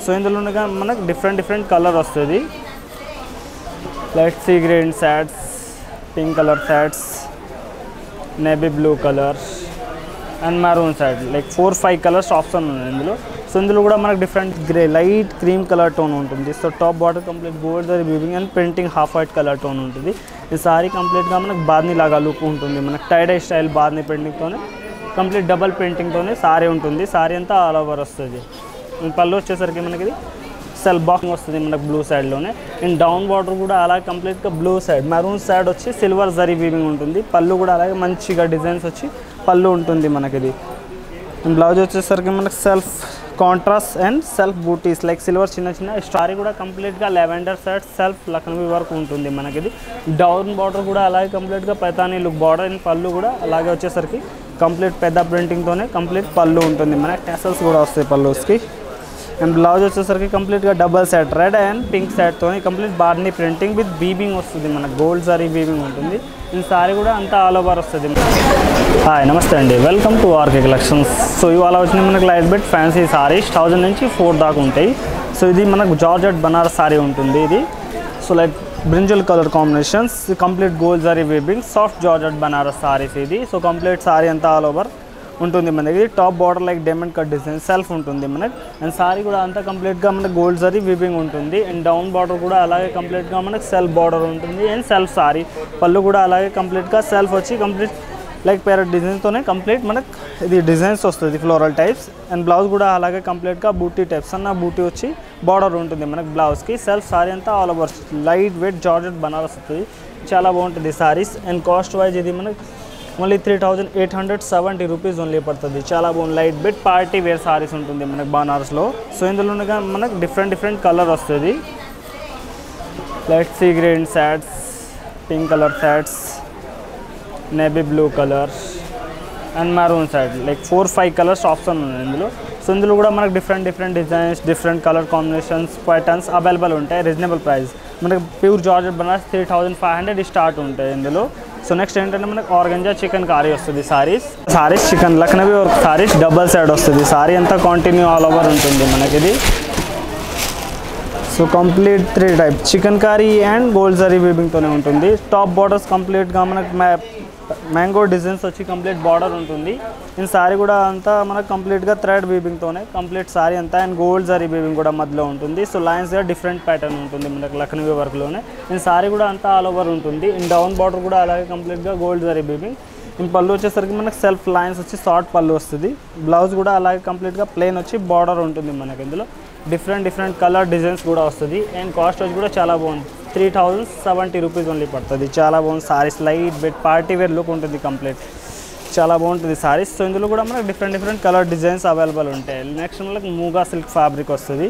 so ఇందులో ఉండగా మనకు డిఫరెంట్ డిఫరెంట్ కలర్ వస్తుంది light sea green shades pink colour shades navy blue colour and maroon side like four five colours option ఉన్నాయి ఇందులో so ఇందులో కూడా మనకు different grey light cream colour tone ఉంటుంది so top border complete gold దరి weaving and printing half white colour tone ఉంటుంది ఈ సారీ కంప్లీట్గా మనకు బాద్ని లాగా లుక్ ఉంటుంది మనకు టైడై స్టైల్ బాద్ని ప్రింటింగ్తోనే కంప్లీట్ డబల్ ప్రింటింగ్తోనే సారీ ఉంటుంది సారీ అంతా ఆల్ ఓవర్ వస్తుంది ఈ పళ్ళు వచ్చేసరికి మనకి ఇది సెల్ బాక్స్ వస్తుంది మనకు బ్లూ సైడ్లోనే అండ్ డౌన్ బార్డర్ కూడా అలాగే కంప్లీట్గా బ్లూ సైడ్ మరూన్ సైడ్ వచ్చి సిల్వర్ జరీ వీవింగ్ ఉంటుంది పళ్ళు కూడా అలాగే మంచిగా డిజైన్స్ వచ్చి పళ్ళు ఉంటుంది మనకి ఇది అండ్ బ్లౌజ్ వచ్చేసరికి మనకి self contrast and self butis like silver చిన్న చిన్న స్టారీ కూడా కంప్లీట్గా lavender side self Lucknowi work ఉంటుంది మనకి ఇది డౌన్ బార్డర్ కూడా అలాగే కంప్లీట్గా పైతానీ లుక్ బార్డర్ అండ్ పళ్ళు కూడా అలాగే వచ్చేసరికి కంప్లీట్ పెద్ద ప్రింటింగ్తోనే కంప్లీట్ పళ్ళు ఉంటుంది మనకి టెసల్స్ కూడా వస్తాయి పళ్ళుస్కి అండ్ బ్లౌజ్ వచ్చేసరికి కంప్లీట్గా double set red and pink సెట్తో కంప్లీట్ బార్నీ ప్రింటింగ్ విత్ బీబింగ్ వస్తుంది మనకు గోల్డ్ సారీ బీబింగ్ ఉంటుంది ఈ సారీ కూడా అంతా ఆల్ ఓవర్ వస్తుంది హాయ్ నమస్తే అండి welcome to RK collections so ఇవాళ వచ్చిన మనకు light weight fancy saris thousand నుంచి ఫోర్ దాకా ఉంటాయి సో ఇది మనకు జార్జెట్ బనారస్ సారీ ఉంటుంది ఇది so like brinjal colour combinations complete gold zari weaving soft georgette Banaras saris ఇది సో కంప్లీట్ సారీ అంతా ఆల్ ఓవర్ ఉంటుంది మనకి top border like diamond cut design self ఉంటుంది మనకి అండ్ సారీ కూడా అంతా కంప్లీట్గా మనకి గోల్డ్ సారీ వివింగ్ ఉంటుంది అండ్ డౌన్ బార్డర్ కూడా అలాగే కంప్లీట్గా మనకి సెల్ఫ్ బార్డర్ ఉంటుంది అండ్ సెల్ఫ్ సారీ పళ్ళు కూడా అలాగే కంప్లీట్గా సెల్ఫ్ వచ్చి కంప్లీట్ లైక్ పేరెట్ డిజైన్తోనే కంప్లీట్ మనకు ఇది డిజైన్స్ వస్తుంది ఫ్లోరల్ టైప్స్ అండ్ బ్లౌజ్ కూడా అలాగే కంప్లీట్గా బూటీ టైప్స్ అన్న బూటీ వచ్చి బార్డర్ ఉంటుంది మనకి బ్లౌజ్కి సెల్ఫ్ సారీ అంతా all over light weight georgette Banaras వస్తుంది చాలా బాగుంటుంది సారీస్ అండ్ కాస్ట్ వైజ్ ఇది మనకి only three thousand eight hundred seventy rupees only పడుతుంది చాలా బాగుంది light weight party wear saris ఉంటుంది మనకి బనారస్లో సో ఇందులో ఉండగా మనకు డిఫరెంట్ డిఫరెంట్ కలర్ వస్తుంది light sea green shades pink colour shades navy blue colour and maroon side like four five colours option ఉన్నాయి ఇందులో సో ఇందులో కూడా మనకు different different designs different colour combinations patterns available ఉంటాయి రీజనబుల్ ప్రైస్ మనకి pure georgette Banaras three thousand five hundred start ఉంటాయి ఇందులో so next ఏంటంటే మనకి ఆర్గంజా చికెన్ కారీ వస్తుంది saris saris chikan Lucknowi work saris double side వస్తుంది సారీ అంతా కంటిన్యూ ఆల్ ఓవర్ ఉంటుంది మనకి ఇది so complete three type chikankari and gold zari వీవింగ్తోనే ఉంటుంది టాప్ బార్డర్స్ కంప్లీట్గా మనకు మ్యాంగో డిజైన్స్ వచ్చి కంప్లీట్ బార్డర్ ఉంటుంది ఈ సారీ కూడా అంతా మనకు కంప్లీట్గా థ్రెడ్ వీవింగ్తోనే కంప్లీట్ సారీ అంతా అండ్ గోల్డ్ జరీ వీవింగ్ కూడా మధ్యలో ఉంటుంది సో లైన్స్గా డిఫరెంట్ ప్యాటర్న్ ఉంటుంది మనకు లక్నవీ వర్క్లోనే ఈ సారీ కూడా అంతా ఆల్ ఓవర్ ఉంటుంది ఇన్ డౌన్ బార్డర్ కూడా అలాగే కంప్లీట్గా గోల్డ్ జరీ వీవింగ్ ఈ పళ్ళు వచ్చేసరికి మనకు సెల్ఫ్ లైన్స్ వచ్చి షార్ట్ పళ్ళు వస్తుంది బ్లౌజ్ కూడా అలాగే కంప్లీట్గా ప్లెయిన్ వచ్చి బార్డర్ ఉంటుంది మనకి ఇందులో డిఫరెంట్ డిఫరెంట్ కలర్ డిజైన్స్ కూడా వస్తుంది అండ్ కాస్ట్ వచ్చి కూడా చాలా బాగుంది three thousand seventy rupees only పడుతుంది చాలా బాగుంది saris light weight party wear look ఉంటుంది కంప్లీట్ చాలా బాగుంటుంది సారీస్ సో ఇందులో కూడా మనకు different different colour designs available ఉంటాయి నెక్స్ట్ మనకి మూగా సిల్క్ ఫ్యాబ్రిక్ వస్తుంది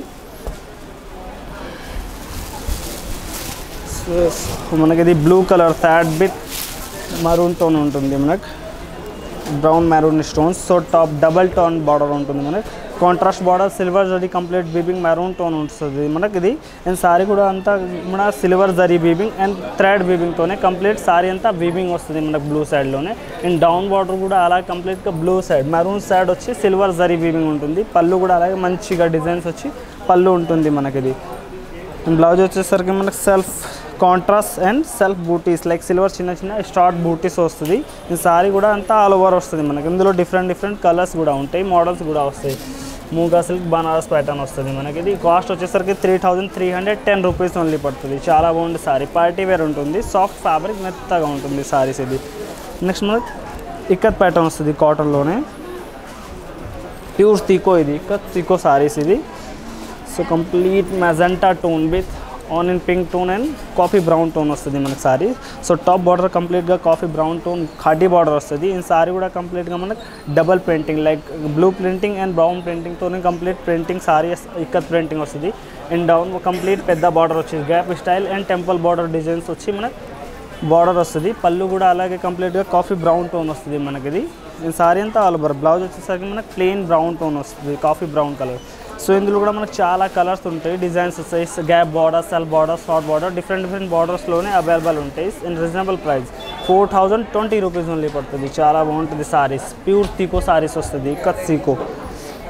సో మనకి ఇది blue colour third bit maroon tone ఉంటుంది మనకు brown maroon stones so top double tone border ఉంటుంది మనకి contrast border silver zari complete weaving maroon tone ఉంటుంది మనకి ఇది అండ్ సారీ కూడా అంతా మన silver zari weaving and thread బీబింగ్తోనే కంప్లీట్ సారీ అంతా బీబింగ్ వస్తుంది మనకు బ్లూ సైడ్లోనే అండ్ డౌన్ బార్డర్ కూడా అలా కంప్లీట్గా బ్లూ సైడ్ మెరూన్ సైడ్ వచ్చి సిల్వర్ జరీ బీబింగ్ ఉంటుంది పళ్ళు కూడా అలాగే మంచిగా డిజైన్స్ వచ్చి పళ్ళు ఉంటుంది మనకి ఇది అండ్ బ్లౌజ్ వచ్చేసరికి మనకి self contrast and self butis like silver చిన్న చిన్న స్టార్ట్ బూటీస్ వస్తుంది ఈ సారీ కూడా అంతా ఆల్ ఓవర్ వస్తుంది మనకి ఇందులో డిఫరెంట్ డిఫరెంట్ కలర్స్ కూడా ఉంటాయి మోడల్స్ కూడా వస్తాయి మూగా సిల్క్ బనారస్ ప్యాటర్న్ వస్తుంది మనకి ఇది కాస్ట్ వచ్చేసరికి three thousand three hundred ten rupees only పడుతుంది చాలా బాగుంది సారీ పార్టీ వేర్ ఉంటుంది సాఫ్ట్ ఫ్యాబ్రిక్ మెత్తగా ఉంటుంది సారీస్ ఇది నెక్స్ట్ మనకి ఇక్కత్ ప్యాటర్న్ వస్తుంది కాటన్లోనే ప్యూర్ తీకో ఇది ఇక్కత్ తీకో సారీస్ ఇది so complete magenta tone with on in pink tone and coffee brown tone వస్తుంది మనకి సారీ సో టాప్ బార్డర్ కంప్లీట్గా coffee brown tone khadi border వస్తుంది ఈ సారీ కూడా కంప్లీట్గా మనకి double printing like blue printing and brown ప్రింటింగ్తోనే complete printing sari ikat printing వస్తుంది అండ్ డౌన్ కంప్లీట్ పెద్ద బార్డర్ వచ్చేది gap style and temple border designs వచ్చి మనకి బార్డర్ వస్తుంది పళ్ళు కూడా అలాగే కంప్లీట్గా కాఫీ బ్రౌన్ టోన్ వస్తుంది మనకి ఇది ఈ సారీ అంతా ఆల్ ఓవర్ బ్లౌజ్ వచ్చేసరికి మనకి ప్లెయిన్ బ్రౌన్ టోన్ వస్తుంది కాఫీ బ్రౌన్ కలర్ సో ఇందులో కూడా మనకు చాలా కలర్స్ ఉంటాయి డిజైన్స్ వస్తాయి gap border self border short border different different బార్డర్స్లోనే అవైలబుల్ ఉంటాయి in reasonable price four thousand twenty rupees only పడుతుంది చాలా బాగుంటుంది సారీస్ ప్యూర్ తీకో సారీస్ వస్తుంది కత్ సీకో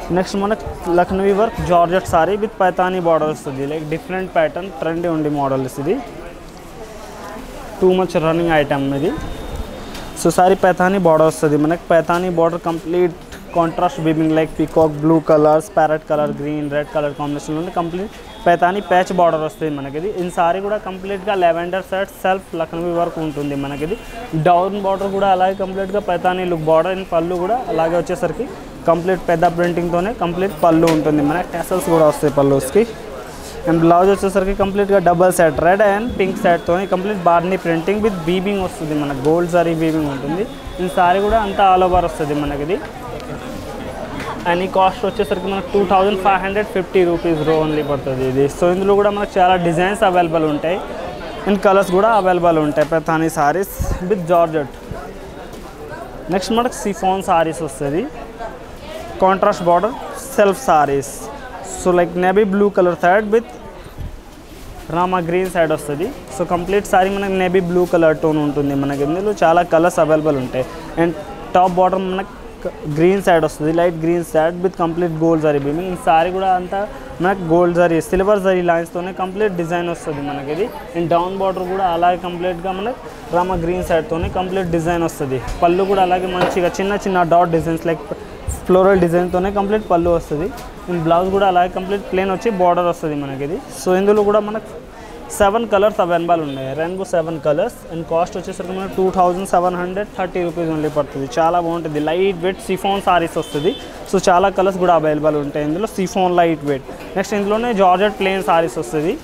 నెక్స్ట్ మనకు Lucknowi work georgette sari with Paithani border వస్తుంది లైక్ డిఫరెంట్ ప్యాటర్న్ ట్రెండీ ఉండి మోడల్స్ ఇది టూ మచ్ రన్నింగ్ ఐటమ్ ఇది సో సారీ పైతానీ బార్డర్ వస్తుంది మనకి Paithani border complete contrast weaving like peacock blue colours parrot colour green red colour combination ఉంది కంప్లీట్ పైతానీ ప్యాచ్ బార్డర్ వస్తుంది మనకి ఇది ఈ సారీ కూడా కంప్లీట్గా lavender side self Lucknowi work ఉంటుంది మనకి ఇది డౌన్ బార్డర్ కూడా అలాగే కంప్లీట్గా పైతానీ లుక్ బార్డర్ అండ్ పళ్ళు కూడా అలాగే వచ్చేసరికి కంప్లీట్ పెద్ద ప్రింటింగ్తోనే కంప్లీట్ పళ్ళు ఉంటుంది మనకి టెసల్స్ కూడా వస్తాయి పళ్ళుస్కి అండ్ బ్లౌజ్ వచ్చేసరికి కంప్లీట్గా double set red and pink సెట్తో కంప్లీట్ బార్నీ ప్రింటింగ్ విత్ బీబింగ్ వస్తుంది మనకు గోల్డ్ సారీ బీబింగ్ ఉంటుంది ఈ సారీ కూడా అంతా ఆల్ ఓవర్ వస్తుంది మనకి ఇది అండ్ ఈ కాస్ట్ వచ్చేసరికి మనకు two thousand five hundred fifty rupees రో ఓన్లీ పడుతుంది ఇది సో ఇందులో కూడా మనకు చాలా డిజైన్స్ అవైలబుల్ ఉంటాయి అండ్ కలర్స్ కూడా అవైలబుల్ ఉంటాయి Paithani saris with georgette next మనకు సిఫాన్ సారీస్ వస్తుంది contrast border self saris so like navy blue colour side with Rama green side వస్తుంది సో కంప్లీట్ సారీ మనకి నేబీ బ్లూ కలర్ టోన్ ఉంటుంది మనకి ఇందులో చాలా కలర్స్ అవైలబుల్ ఉంటాయి అండ్ టాప్ బార్డర్ మనకి గ్రీన్ సైడ్ వస్తుంది light green side with complete gold zari weaving ఈ సారీ కూడా అంతా మనకి గోల్డ్ జరీ సిల్వర్ జరీ లైన్స్తోనే కంప్లీట్ డిజైన్ వస్తుంది మనకి ఇది అండ్ డౌన్ బార్డర్ కూడా అలాగే కంప్లీట్గా మనకి రామా గ్రీన్ సైడ్తోనే కంప్లీట్ డిజైన్ వస్తుంది పళ్ళు కూడా అలాగే మంచిగా చిన్న చిన్న డాట్ డిజైన్స్ లైక్ ఫ్లోరల్ డిజైన్తోనే కంప్లీట్ పళ్ళు వస్తుంది అండ్ బ్లౌజ్ కూడా అలాగే కంప్లీట్ ప్లేన్ వచ్చి బార్డర్ వస్తుంది మనకి ఇది సో ఇందులో కూడా మనకు సెవెన్ కలర్స్ అవైలబుల్ ఉన్నాయి rainbow seven colours and cost వచ్చేసరికి మనకు two thousand seven hundred thirty rupees only పడుతుంది చాలా బాగుంటుంది లైట్ వెయిట్ సిఫోన్ సారీస్ వస్తుంది సో చాలా కలర్స్ కూడా అవైలబుల్ ఉంటాయి ఇందులో సిఫోన్ లైట్ వెయిట్ నెక్స్ట్ ఇందులోనే జార్జెట్ ప్లేన్ సారీస్ వస్తుంది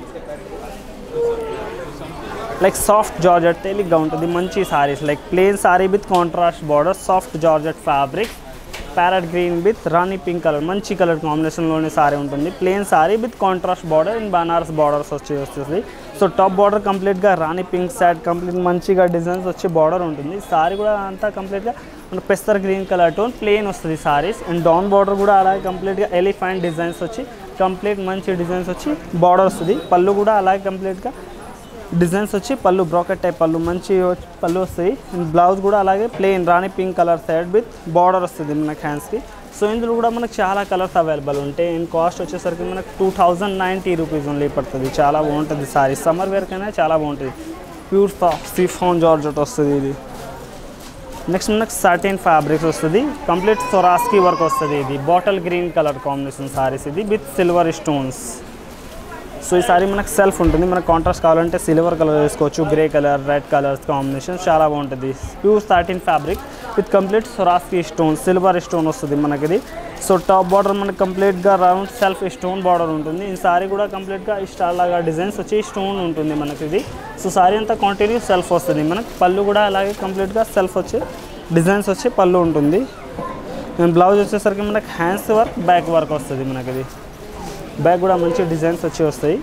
లైక్ సాఫ్ట్ జార్జెట్ తేలిగ్గా ఉంటుంది మంచి saris like plain sari with contrast border soft georgette fabric parrot green with rani pink colour మంచి కలర్ కాంబినేషన్లోనే సారీ ఉంటుంది plain sari with contrast border and Banaras borders వచ్చి వస్తుంది సో టాప్ బార్డర్ కంప్లీట్గా రాణి పింక్ సైడ్ కంప్లీట్ మంచిగా డిజైన్స్ వచ్చి బార్డర్ ఉంటుంది సారీ కూడా అంతా కంప్లీట్గా మన పెస్తర్ గ్రీన్ కలర్ టోన్ ప్లేన్ వస్తుంది సారీస్ అండ్ డౌన్ బార్డర్ కూడా అలాగే కంప్లీట్గా ఎలిఫెంట్ డిజైన్స్ వచ్చి కంప్లీట్ మంచి డిజైన్స్ వచ్చి బార్డర్ వస్తుంది పళ్ళు కూడా అలాగే కంప్లీట్గా డిజైన్స్ వచ్చి పళ్ళు బ్రాకెట్ టైప్ పళ్ళు మంచి వచ్చి- పళ్ళు వస్తాయి అండ్ బ్లౌజ్ కూడా అలాగే plain rani pink colour side with border వస్తుంది మనకి హ్యాండ్స్కి సో ఇందులో కూడా మనకు చాలా కలర్స్ అవైలబుల్ ఉంటాయి అండ్ కాస్ట్ వచ్చేసరికి మనకు two thousand ninety rupees only పడుతుంది చాలా బాగుంటుంది సారీ సమ్మర్ వేర్కైనా చాలా బాగుంటుంది ప్యూర్ సిఫాన్ జార్జెట్ వస్తుంది ఇది నెక్స్ట్ మనకు సర్టెన్ ఫ్యాబ్రిక్స్ వస్తుంది కంప్లీట్ సొరాస్కి వర్క్ వస్తుంది ఇది bottle green colour combination saris ఇది విత్ సిల్వర్ స్టోన్స్ సో ఈ సారీ మనకు సెల్ఫ్ ఉంటుంది మనకు కాంట్రాస్ట్ కావాలంటే సిల్వర్ కలర్ వేసుకోవచ్చు grey colour red colours combination చాలా బాగుంటుంది pure satin fabric with complete Swarovski stone silver stone వస్తుంది మనకి ఇది సో టాప్ బార్డర్ మనకి కంప్లీట్గా రౌండ్ సెల్ఫ్ స్టోన్ బార్డర్ ఉంటుంది ఈ సారీ కూడా కంప్లీట్గా స్టార్ లాగా డిజైన్స్ వచ్చి స్టోన్ ఉంటుంది మనకి ఇది సో సారీ అంతా కంటిన్యూ సెల్ఫ్ వస్తుంది మనకి పళ్ళు కూడా అలాగే కంప్లీట్గా సెల్ఫ్ వచ్చి డిజైన్స్ వచ్చి పళ్ళు ఉంటుంది అండ్ బ్లౌజ్ వచ్చేసరికి మనకి హ్యాండ్స్ వర్క్ బ్యాక్ వర్క్ వస్తుంది మనకి ఇది బ్యాక్ కూడా మంచి డిజైన్స్ వచ్చి వస్తాయి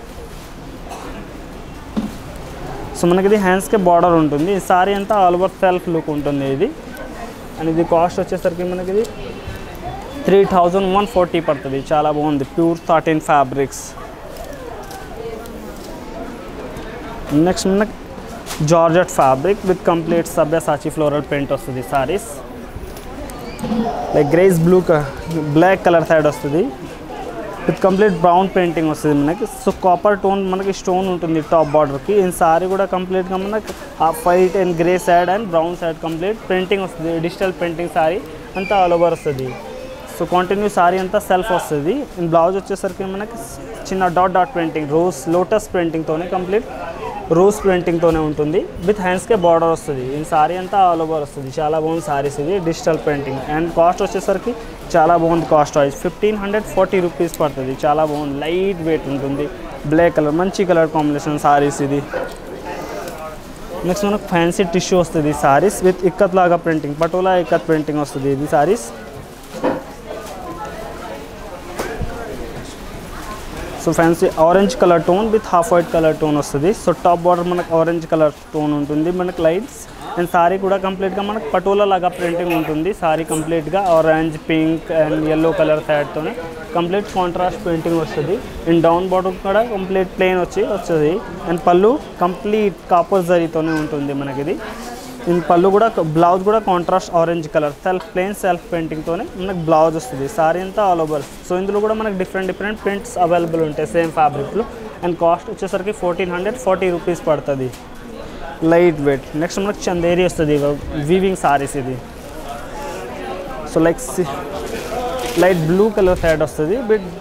సో మనకి ఇది హ్యాండ్స్కి బార్డర్ ఉంటుంది ఈ సారీ అంతా ఆల్ ఓవర్ సెల్ఫ్ లుక్ ఉంటుంది ఇది అండ్ ఇది కాస్ట్ వచ్చేసరికి మనకి ఇది త్రీ థౌజండ్ వన్ ఫార్టీ పడుతుంది చాలా బాగుంది ప్యూర్ థర్టీన్ ఫ్యాబ్రిక్స్ నెక్స్ట్ మనకి georgette fabric with complete Sabyasachi floral print వస్తుంది saris like greys blue black colour side వస్తుంది విత్ కంప్లీట్ బ్రౌన్ పెయింటింగ్ వస్తుంది మనకి సో కాపర్ టోన్ మనకి స్టోన్ ఉంటుంది టాప్ బార్డర్కి ఈ సారీ కూడా కంప్లీట్గా మనకి ఆ white and grey side and brown side complete printing వస్తుంది డిజిటల్ ప్రింటింగ్ సారీ అంతా ఆల్ ఓవర్ వస్తుంది సో కంటిన్యూ సారీ అంతా సెల్ఫ్ వస్తుంది అండ్ బ్లౌజ్ వచ్చేసరికి మనకి చిన్న dot dot printing rose lotus ప్రింటింగ్తోనే కంప్లీట్ రోజ్ ప్రింటింగ్తోనే ఉంటుంది విత్ హ్యాండ్స్కే బార్డర్ వస్తుంది ఈ సారీ అంతా ఆల్ ఓవర్ వస్తుంది చాలా బాగుంది సారీస్ ఇది డిజిటల్ ప్రింటింగ్ అండ్ కాస్ట్ వచ్చేసరికి చాలా బాగుంది cost wise fifteen hundred forty rupees పడుతుంది చాలా బాగుంది లైట్ వెయిట్ ఉంటుంది బ్లాక్ కలర్ మంచి కలర్ కాంబినేషన్ సారీస్ ఇది నెక్స్ట్ మనకు ఫ్యాన్సీ టిష్యూ వస్తుంది సారీస్ విత్ ఇక్కత్ లాగా ప్రింటింగ్ పటోలా ఇక్కత్ ప్రింటింగ్ వస్తుంది ఇది saris so fancy orange colour tone with half white colour tone వస్తుంది సో టాప్ బార్డర్ మనకు ఆరెంజ్ కలర్ టోన్ ఉంటుంది మనకు లైట్స్ అండ్ సారీ కూడా కంప్లీట్గా మనకు పటోలా లాగా ప్రింటింగ్ ఉంటుంది సారీ కంప్లీట్గా orange pink and yellow colour సైడ్తోనే కంప్లీట్ కాంట్రాస్ట్ ప్రింటింగ్ వస్తుంది అండ్ డౌన్ బార్డర్ కూడా కంప్లీట్ ప్లెయిన్ వచ్చి వస్తుంది అండ్ పళ్ళు కంప్లీట్ కాపర్ జరీతోనే ఉంటుంది మనకి ఇది ఇన్ పళ్ళు కూడా బ్లౌజ్ కూడా contrast orange colour self plain self పెయింటింగ్తోనే మనకు బ్లౌజ్ వస్తుంది సారీ అంతా ఆల్ ఓవర్ సో ఇందులో కూడా మనకు డిఫరెంట్ డిఫరెంట్ ప్రింట్స్ అవైలబుల్ ఉంటాయి సేమ్ ఫ్యాబ్రిక్లో అండ్ కాస్ట్ వచ్చేసరికి ఫోర్టీన్ హండ్రెడ్ ఫార్టీ రూపీస్ పడుతుంది లైట్ వెయిట్ నెక్స్ట్ మనకు చందేరి వస్తుంది వీవింగ్ సారీస్ ఇది so like light blue colour side వస్తుంది bit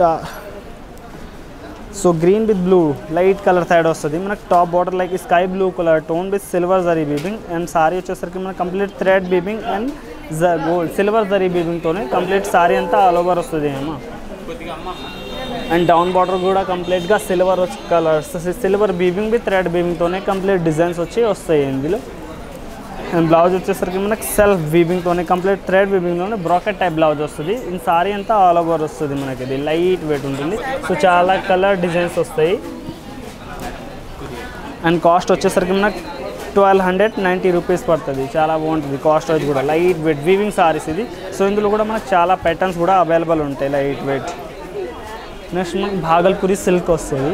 so green with blue light colour side వస్తుంది మనకు top border like sky blue colour tone with silver zari weaving and sari వచ్చేసరికి మనకు complete thread weaving and gold silver zari బీబింగ్తోనే complete sari అంతా all over వస్తుంది అమ్మా and down border కూడా కంప్లీట్గా సిల్వర్ వచ్చి colours silver weaving with thread బీబింగ్తోనే కంప్లీట్ డిజైన్స్ వచ్చి వస్తాయి ఇందులో అండ్ బ్లౌజ్ వచ్చేసరికి మనకి సెల్ఫ్ వీవింగ్తోనే కంప్లీట్ థ్రెడ్ వీవింగ్తోనే బ్రాకెట్ టైప్ బ్లౌజ్ వస్తుంది ఈ సారీ అంతా ఆల్ ఓవర్ వస్తుంది మనకి ఇది లైట్ వెయిట్ ఉంటుంది సో చాలా కలర్ డిజైన్స్ వస్తాయి అండ్ కాస్ట్ వచ్చేసరికి మనకు ట్వెల్వ్ హండ్రెడ్ నైంటీ రూపీస్ పడుతుంది చాలా బాగుంటుంది కాస్ట్ అది కూడా లైట్ వెయిట్ వీవింగ్ సారీస్ ఇది సో ఇందులో కూడా మనకు చాలా ప్యాటర్న్స్ కూడా అవైలబుల్ ఉంటాయి లైట్ వెయిట్ నెక్స్ట్ మనకు భాగల్పూరి సిల్క్ వస్తుంది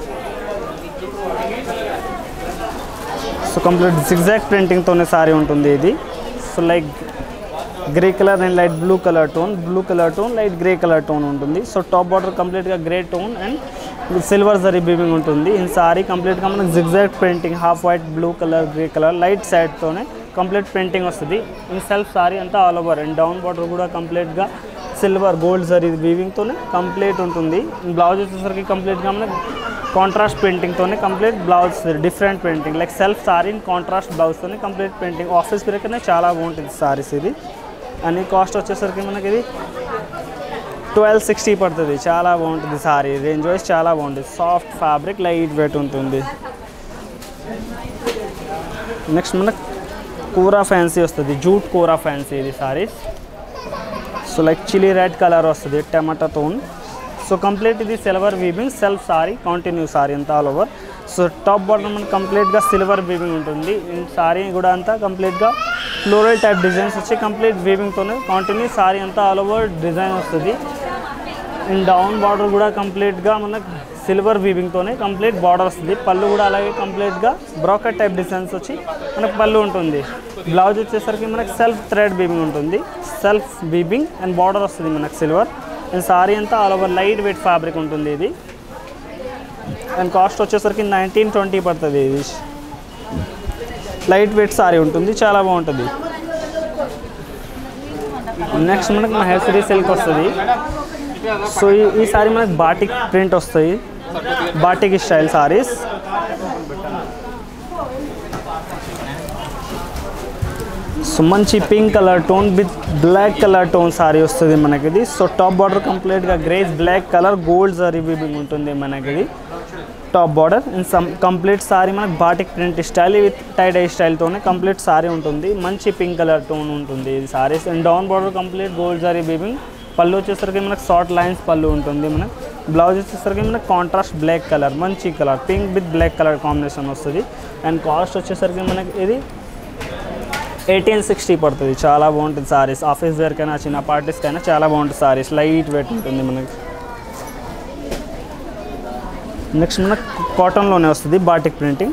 సో కంప్లీట్ జిగ్జాక్ ప్రింటింగ్తోనే సారీ ఉంటుంది ఇది so like grey colour and light blue colour tone blue colour tone light grey colour tone ఉంటుంది సో టాప్ బార్డర్ కంప్లీట్గా grey tone and silver zari weaving ఉంటుంది ఈ సారీ కంప్లీట్గా మనకు zigzag printing half white blue colour grey colour light సైడ్తోనే complete printing వస్తుంది ఈ self sari అంతా all over and down border కూడా కంప్లీట్గా సిల్వర్ గోల్డ్ జరీ వీవింగ్తోనే కంప్లీట్ ఉంటుంది బ్లౌజ్ వచ్చేసరికి కంప్లీట్గా మనకు కాంట్రాస్ట్ పెయింటింగ్తోనే complete blouse different painting like self sari contrast బ్లౌజ్తోనే కంప్లీట్ పెయింటింగ్ ఆఫీస్ పిరకనే చాలా బాగుంటుంది సారీస్ ఇది అని కాస్ట్ వచ్చేసరికి మనకి ఇది ట్వెల్వ్ సిక్స్టీ పడుతుంది చాలా బాగుంటుంది సారీ రేంజ్ వైజ్ చాలా బాగుంటుంది సాఫ్ట్ ఫ్యాబ్రిక్ లైట్ వెయిట్ ఉంటుంది నెక్స్ట్ మనకు కూరా ఫ్యాన్సీ వస్తుంది జూట్ కూరా ఫ్యాన్సీ ఇది saris so like chilli red colour వస్తుంది టమాటా టోన్ సో కంప్లీట్ ఇది silver weaving self sari continue sari అంతా all over so top bottom మనకి కంప్లీట్గా సిల్వర్ వీవింగ్ ఉంటుంది సారీ కూడా అంతా కంప్లీట్గా ఫ్లోరల్ టైప్ డిజైన్స్ వచ్చి కంప్లీట్ వీవింగ్తోనే కంటిన్యూ సారీ అంతా ఆల్ ఓవర్ డిజైన్ వస్తుంది అండ్ డౌన్ బార్డర్ కూడా కంప్లీట్గా మనకు సిల్వర్ వీవింగ్తోనే కంప్లీట్ బార్డర్ వస్తుంది పళ్ళు కూడా అలాగే కంప్లీట్గా బ్రోకెట్ టైప్ డిజైన్స్ వచ్చి మనకు పళ్ళు ఉంటుంది బ్లౌజ్ వచ్చేసరికి మనకు సెల్ఫ్ థ్రెడ్ బీబింగ్ ఉంటుంది సెల్ఫ్ బీబింగ్ అండ్ బార్డర్ వస్తుంది మనకు సిల్వర్ అండ్ సారీ అంతా all over light weight fabric ఉంటుంది ఇది అండ్ కాస్ట్ వచ్చేసరికి నైన్టీన్ ట్వంటీ పడుతుంది ఇది లైట్ వెయిట్ సారీ ఉంటుంది చాలా బాగుంటుంది నెక్స్ట్ మనకు మహేశ్వరి సిల్క్ వస్తుంది సో ఈ- ఈ సారీ మనకు బాటిక్ ప్రింట్ వస్తాయి బాటిక్ స్టైల్ సారీస్ సో మంచి pink colour tone with black colour tone sari వస్తుంది మనకిది సో టాప్ బార్డర్ కంప్లీట్గా greys black colour gold sari weaving ఉంటుంది మనకిది top border and some complete sari మనకు batik print style with tie dye స్టైల్తోనే complete sari ఉంటుంది మంచి పింక్ కలర్ టోన్ ఉంటుంది ఇది saris and down border complete gold sari weaving పళ్ళు వచ్చేసరికి మనకు షార్ట్ లైన్స్ పళ్ళు ఉంటుంది మనకు బ్లౌజ్ వచ్చేసరికి మనకు కాంట్రాస్ట్ బ్లాక్ కలర్ మంచి colour pink with black colour combination వస్తుంది అండ్ కాస్ట్ వచ్చేసరికి మనకి ఇది ఎయిటీన్ సిక్స్టీ పడుతుంది చాలా బాగుంటుంది సారీస్ ఆఫీస్ వేర్కైనా చిన్న పార్టీస్కైనా చాలా బాగుంటుంది సారీస్ లైట్ వెయిట్ ఉంటుంది మనకి నెక్స్ట్ మనకు కాటన్లోనే వస్తుంది బాటిక్ ప్రింటింగ్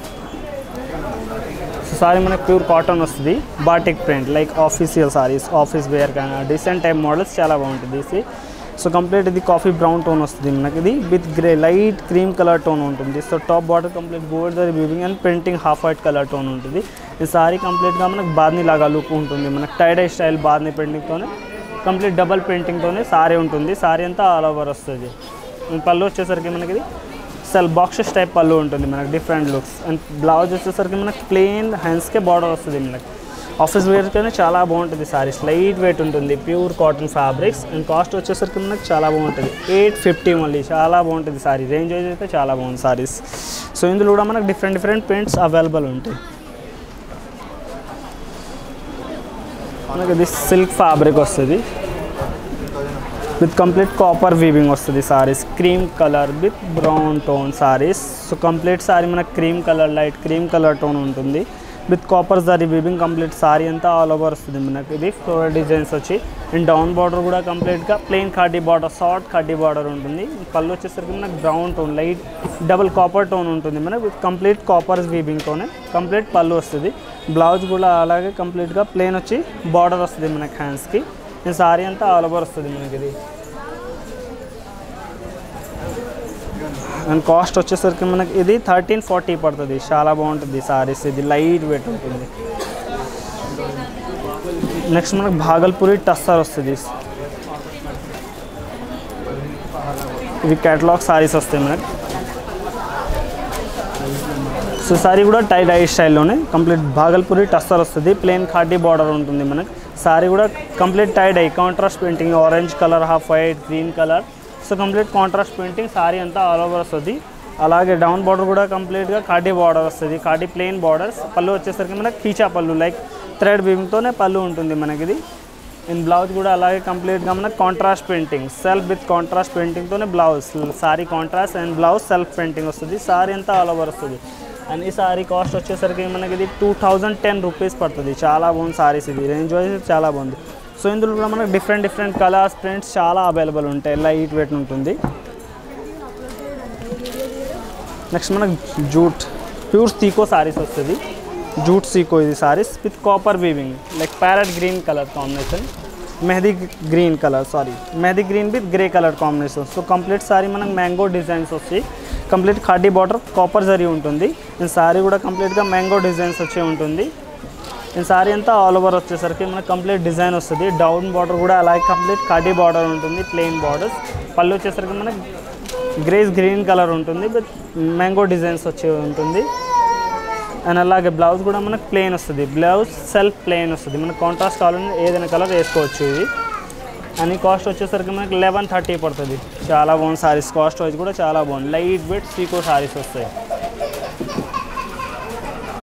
సారీ మనకు ప్యూర్ కాటన్ వస్తుంది batik print like official saris office wear కానీ డిసెంట్ టైప్ మోడల్స్ చాలా బాగుంటుంది ఇది సో కంప్లీట్ ఇది కాఫీ బ్రౌన్ టోన్ వస్తుంది మనకి ఇది with grey light cream colour tone ఉంటుంది so top border complete gold దరి weaving and printing half white colour tone ఉంటుంది ఈ సారీ కంప్లీట్గా మనకు బాద్ని లాగా లుక్ ఉంటుంది మనకు టైడ్ ఐ స్టైల్ బాద్ని ప్రింటింగ్తోనే కంప్లీట్ డబల్ ప్రింటింగ్తోనే సారీ ఉంటుంది సారీ అంతా ఆల్ ఓవర్ వస్తుంది ఈ పళ్ళు వచ్చేసరికి మనకి ఇది సెల్ బాక్సెస్ టైప్ పళ్ళు ఉంటుంది మనకి డిఫరెంట్ లుక్స్ అండ్ బ్లౌజ్ వచ్చేసరికి మనకి ప్లెయిన్ హ్యాండ్స్కే బార్డర్ వస్తుంది మనకి ఆఫీస్ వేర్తోనే చాలా బాగుంటుంది సారీస్ లైట్ వెయిట్ ఉంటుంది pure cotton fabrics and cost వచ్చేసరికి మనకి చాలా బాగుంటుంది ఎయిట్ ఫిఫ్టీ మళ్ళీ చాలా బాగుంటుంది సారీ రేంజ్ వైజ్ అయితే చాలా బాగుంది సారీస్ సో ఇందులో కూడా మనకు డిఫరెంట్ డిఫరెంట్ ప్రింట్స్ అవైలబుల్ ఉంటాయి మనకి ఇది సిల్క్ ఫ్యాబ్రిక్ వస్తుంది విత్ కంప్లీట్ కాపర్ వీవింగ్ వస్తుంది saris cream colour with brown tone saris so complete sari మనకు cream colour light cream colour tone ఉంటుంది with copper sari weaving complete sari అంతా ఆల్ ఓవర్ వస్తుంది మనకి ఇది ఫ్లోరల్ డిజైన్స్ వచ్చి అండ్ డౌన్ బార్డర్ కూడా కంప్లీట్గా ప్లెయిన్ కడ్డీ బార్డర్ షార్ట్ కడ్డీ బార్డర్ ఉంటుంది పళ్ళు వచ్చేసరికి మనకు brown tone light double copper tone ఉంటుంది మనకి విత్ కంప్లీట్ కాపర్ వీవింగ్తోనే కంప్లీట్ పళ్ళు వస్తుంది బ్లౌజ్ కూడా అలాగే కంప్లీట్గా ప్లేన్ వచ్చి బార్డర్ వస్తుంది మనకి హ్యాండ్స్కి ఈ సారీ అంతా ఆల్ ఓవర్ వస్తుంది మనకి ఇది అండ్ కాస్ట్ వచ్చేసరికి మనకి ఇది థర్టీన్ ఫార్టీ పడుతుంది చాలా బాగుంటుంది సారీస్ ఇది లైట్ వెయిట్ ఉంటుంది నెక్స్ట్ మనకు భాగల్పూరి టస్సర్ వస్తుంది ఇవి క్యాటలాగ్ సారీస్ వస్తాయి మనకి సో సారీ కూడా టై డై స్టైల్లోనే కంప్లీట్ భాగల్పూరి టస్సర్ వస్తుంది ప్లెయిన్ ఖాటీ బార్డర్ ఉంటుంది మనకి సారీ కూడా complete tie dye contrast painting orange colour half white green colour so complete contrast painting sari అంతా ఆల్ ఓవర్ వస్తుంది అలాగే డౌన్ బార్డర్ కూడా కంప్లీట్గా కాటి బార్డర్ వస్తుంది కాటి ప్లెయిన్ బార్డర్స్ పళ్ళు వచ్చేసరికి మనకి కీచా పళ్ళు లైక్ థ్రెడ్ బీమ్తోనే పళ్ళు ఉంటుంది మనకి ఇది ఇన్ బ్లౌజ్ కూడా అలాగే కంప్లీట్గా మనకి contrast painting self with contrast పెయింటింగ్తోనే blouse sari contrast and blouse self painting వస్తుంది సారీ అంతా ఆల్ ఓవర్ వస్తుంది అండ్ ఈ సారీ కాస్ట్ వచ్చేసరికి మనకి ఇది టూ థౌజండ్ టెన్ రూపీస్ పడుతుంది చాలా బాగుంది సారీస్ ఇది రేంజ్ వైజ్ చాలా బాగుంది సో ఇందులో కూడా మనకు డిఫరెంట్ డిఫరెంట్ కలర్స్ ప్రింట్స్ చాలా అవైలబుల్ ఉంటాయి లైట్ వెయిట్ ఉంటుంది నెక్స్ట్ మనకు జూట్ ప్యూర్ సీకో సారీస్ వస్తుంది జూట్ సీకో ఇది saris with copper weaving like parrot green colour combination mehndi green colour sari mehndi green with grey colour combination so complete sari మనకు మ్యాంగో డిజైన్స్ వస్తాయి complete khadi border copper zari ఉంటుంది ఈ సారీ కూడా కంప్లీట్గా మ్యాంగో డిజైన్స్ వచ్చి ఉంటుంది ఈ సారీ అంతా ఆల్ ఓవర్ వచ్చేసరికి మనకు కంప్లీట్ డిజైన్ వస్తుంది డౌన్ బార్డర్ కూడా అలాగే కంప్లీట్ కాటి బార్డర్ ఉంటుంది ప్లెయిన్ బార్డర్స్ పళ్ళు వచ్చేసరికి మనకి గ్రేస్ గ్రీన్ కలర్ ఉంటుంది విత్ మ్యాంగో డిజైన్స్ వచ్చి ఉంటుంది అండ్ అలాగే బ్లౌజ్ కూడా మనకు ప్లెయిన్ వస్తుంది బ్లౌజ్ సెల్ఫ్ ప్లెయిన్ వస్తుంది మనకు కాంట్రాస్ట్ కావాలని ఏదైనా కలర్ వేసుకోవచ్చు ఇది అని కాస్ట్ వచ్చేసరికి మనకి లెవెన్ థర్టీ పడుతుంది చాలా బాగుంది సారీస్ కాస్ట్ వైజ్ కూడా చాలా బాగుంది లైట్ వెయిట్ సీకో సారీస్ వస్తాయి